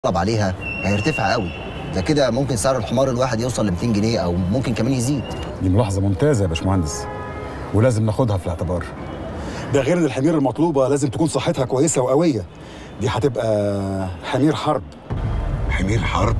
طلب عليها هيرتفع قوي ده كده ممكن سعر الحمار الواحد يوصل ل 200 جنيه او ممكن كمان يزيد دي ملاحظة ممتازة يا باشمهندس ولازم ناخدها في الاعتبار ده غير ان الحمير المطلوبة لازم تكون صحتها كويسة وقوية دي هتبقى حمير حرب حمير حرب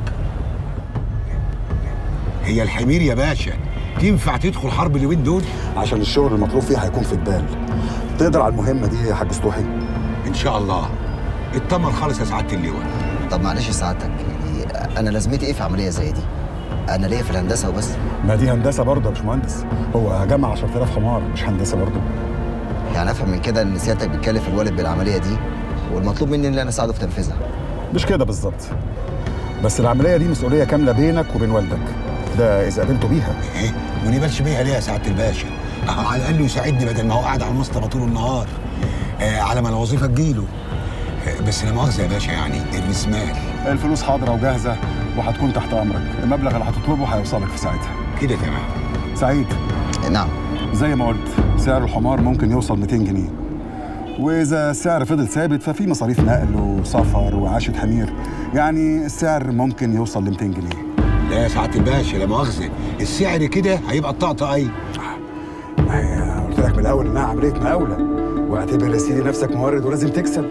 هي الحمير يا باشا تنفع تدخل حرب اليومين دول عشان الشغل المطلوب فيها هيكون في جبال تقدر على المهمة دي يا حاج سطوحي ان شاء الله اتمر خالص يا سعاده اللواء طب معلش سعادتك يعني انا لازمتي ايه في عمليه زي دي انا ليا في الهندسه وبس ما دي هندسة برضه يا باشمهندس هو جمع 10000 حمار مش هندسة برضه يعني افهم من كده ان سيادتك بتكلف الوالد بالعمليه دي والمطلوب مني ان انا اساعده في تنفيذها مش كده بالظبط بس العملية دي مسؤولية كاملة بينك وبين والدك ده إذا قابلته بيها ايه ما نقبلش بيها ليه يا سعاده الباشا أهو على الاقل يساعدني بدل ما هو قاعد على المصطبه طول النهار آه على ما الوظيفه تجيله آه بس لا مؤاخذه يا باشا يعني الرسمال الفلوس حاضرة وجاهزة وهتكون تحت أمرك المبلغ اللي هتطلبه هيوصلك في ساعتها كده تمام سعيد نعم زي ما قلت سعر الحمار ممكن يوصل 200 جنيه واذا السعر فضل ثابت ففي مصاريف نقل وسفر وعاشة حمير يعني السعر ممكن يوصل ل 200 جنيه لا يا سعاده الباشا لا مؤاخذه السعر كده هيبقى الطقطقه اي ما هي قلت لك من الاول انها عمليه مقاوله واعتبر يا سيدي نفسك مورد ولازم تكسب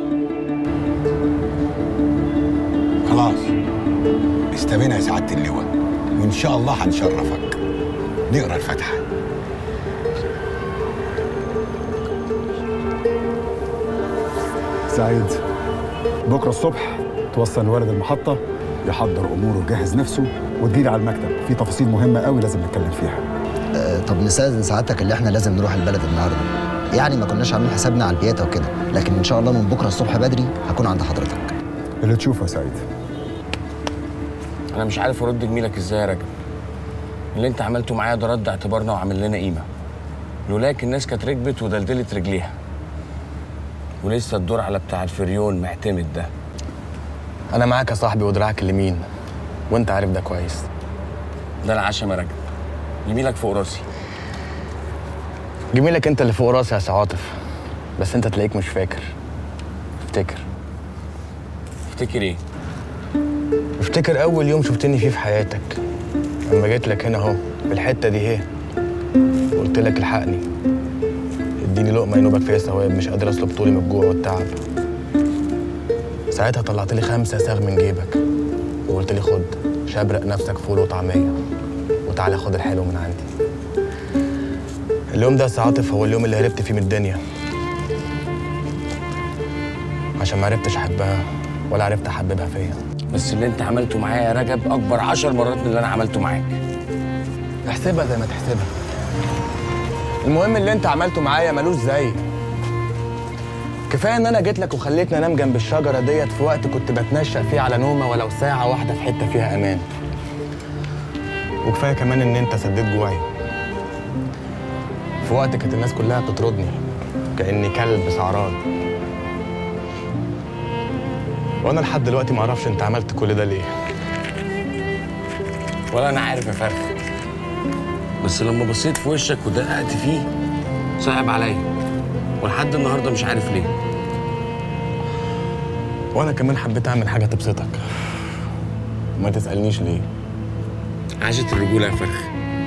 خلاص استبينا يا سعاده اللواء وان شاء الله هنشرفك نقرا الفاتحه سعيد بكره الصبح توصل الولد المحطه يحضر اموره ويجهز نفسه وتجيلي على المكتب في تفاصيل مهمه قوي لازم نتكلم فيها أه طب نستاذن سعادتك اللي احنا لازم نروح البلد النهارده يعني ما كناش عاملين حسابنا على البياتا وكده لكن ان شاء الله من بكره الصبح بدري هكون عند حضرتك اللي تشوفه يا سعيد انا مش عارف ارد جميلك ازاي يا راجل اللي انت عملته معايا ده رد اعتبارنا وعمل لنا قيمه لولاك الناس كانت ركبت ودلدلت رجليها ولسه الدور على بتاع الفريون معتمد ده انا معاك يا صاحبي ودراعك اليمين وانت عارف ده كويس ده العشم يا راجل جميلك فوق راسي جميلك انت اللي فوق راسي يا سي عاطف بس انت تلاقيك مش فاكر افتكر افتكر ايه افتكر اول يوم شفتني فيه في حياتك لما جيت لك هنا اهو في الحته دي اهي قلت لك الحقني اديني لقمه ينوبك فيها ثواب مش قادر اسلب طولي من الجوع والتعب ساعتها طلعت لي خمسة ساغ من جيبك وقلت لي خد شبرق نفسك فول وطعمية وتعالى خد الحلو من عندي اليوم ده يا سي عاطف هو اليوم اللي هربت فيه من الدنيا عشان ما عرفتش احبها ولا عرفت احببها فيا بس اللي انت عملته معايا يا رجب اكبر عشر مرات من اللي انا عملته معاك احسبها زي ما تحسبها المهم اللي انت عملته معايا ملوش زي كفايه ان انا جيت لك وخليتني انام جنب الشجره ديت في وقت كنت بتنشأ فيه على نومه ولو ساعه واحده في حته فيها امان وكفايه كمان ان انت سديت جوعي في وقت كانت الناس كلها بتطردني كاني كلب سعران وانا لحد دلوقتي ما اعرفش انت عملت كل ده ليه ولا انا عارف يا فرخ بس لما بصيت في وشك ودققت فيه صعب عليا ولحد النهارده مش عارف ليه وانا كمان حبيت اعمل حاجه تبسطك ما تسالنيش ليه عاشت الرجوله يا فرخ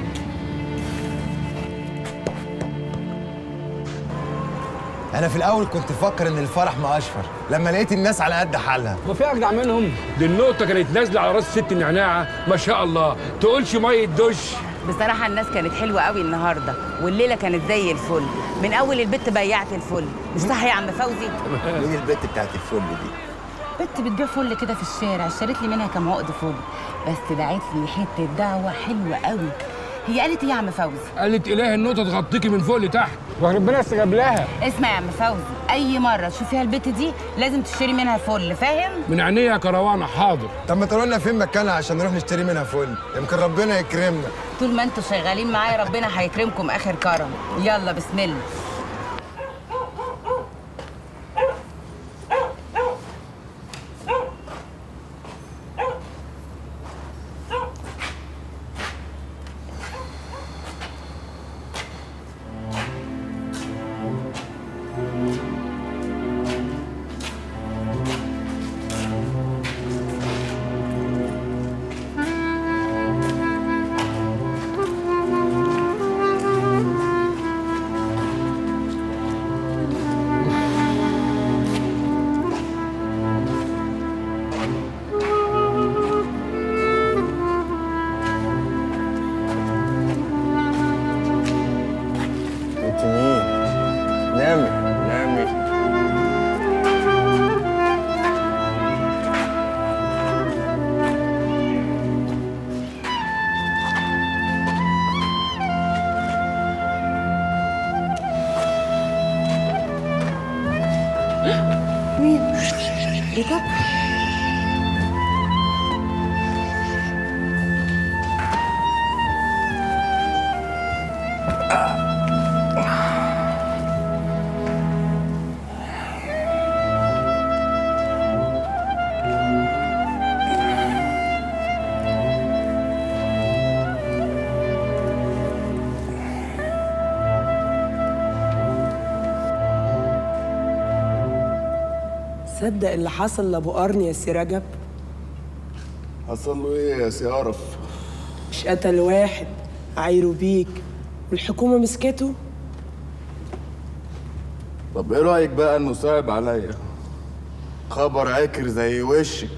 انا في الاول كنت بفكر ان الفرح مقشفر لما لقيت الناس على قد حالها وفي اجدع منهم دي النقطه كانت نازله على راس ست النعناعه ما شاء الله تقولش ميه دش بصراحة الناس كانت حلوة قوي النهاردة والليلة كانت زي الفل من أول البت بيعت الفل مش صح يا عم فوزي؟ مين البت بتاعت الفل دي بنت بتبيع فل كده في الشارع اشتريت لي منها كام عقد فل بس دعت لي حته دعوه حلوه قوي هي قالت ايه يا عم فوزي قالت اله النقطه تغطيكي من فوق لتحت وربنا استجاب لها اسمع يا عم فوزي اي مره تشوفيها البت دي لازم تشتري منها فل فاهم من عينيها يا كروانه حاضر طب ما تقولوا لنا فين مكانها عشان نروح نشتري منها فل يمكن ربنا يكرمنا طول ما انتوا شغالين معايا ربنا هيكرمكم اخر كرم يلا بسم الله رجب صدق اللي حصل لابو قرن يا سي رجب حصل له ايه يا سي عرف مش قتل واحد عايروا بيك والحكومة مسكته طب ايه رايك بقى انه صعب عليا خبر عكر زي وشك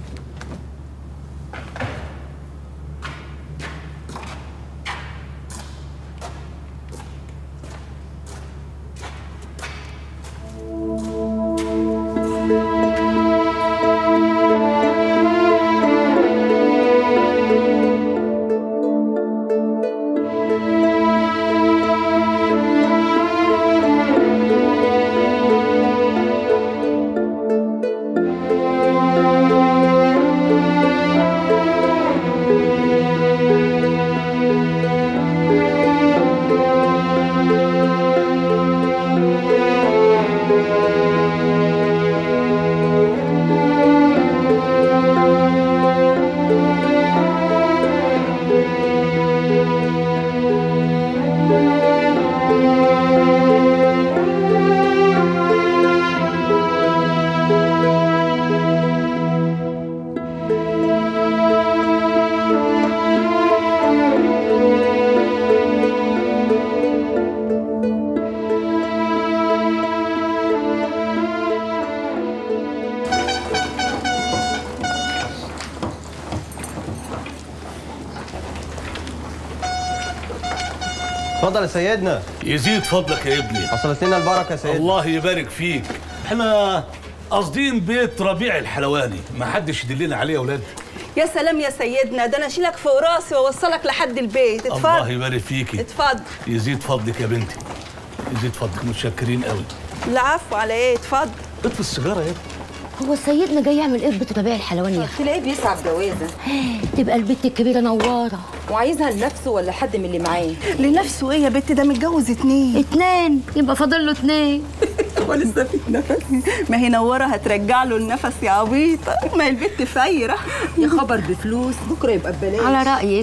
اتفضل يا سيدنا يزيد فضلك يا ابني حصلت لنا البركه يا سيدنا الله يبارك فيك احنا قاصدين بيت ربيع الحلواني ما حدش يدلنا عليه يا ولاد يا سلام يا سيدنا ده انا اشيلك فوق راسي واوصلك لحد البيت الله اتفضل يبارك فيكي اتفضل يزيد فضلك يا بنتي يزيد فضلك متشكرين قوي العفو على ايه اتفضل اطفي السيجاره يا ابني هو سيدنا جاي يعمل ايه في بيت ربيع الحلواني يا اخي تلاقيه بيسعى بجوازه تبقى البت الكبيره نواره وعايزها لنفسه ولا حد من اللي معاه لنفسه ايه يا بت ده متجوز اتنين اتنين يبقى فاضل له اتنين ولسه في نفس ما هي نوره هترجع له النفس يا عبيطه ما هي البت فايره يا خبر بفلوس بكره يبقى ببلاش على رايك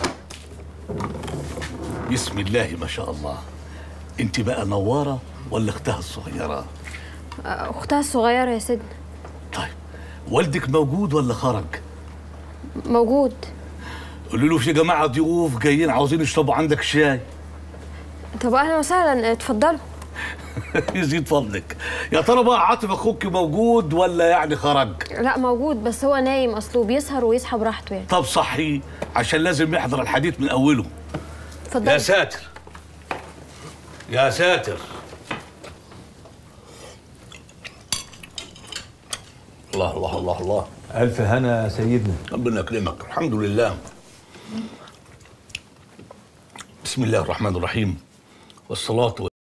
بسم الله ما شاء الله انت بقى نواره ولا اختها الصغيره اختها الصغيره يا سيدنا والدك موجود ولا خرج موجود قولوا له في جماعه ضيوف جايين عاوزين يشربوا عندك شاي طب اهلا وسهلا اتفضلوا يزيد فضلك يا ترى بقى عاطف اخوك موجود ولا يعني خرج لا موجود بس هو نايم اصله بيسهر ويصحى براحته يعني طب صحي عشان لازم يحضر الحديث من اوله اتفضل يا ساتر يا ساتر الله الله الله الله ألف هنا يا سيدنا ربنا يكرمك الحمد لله بسم الله الرحمن الرحيم والصلاة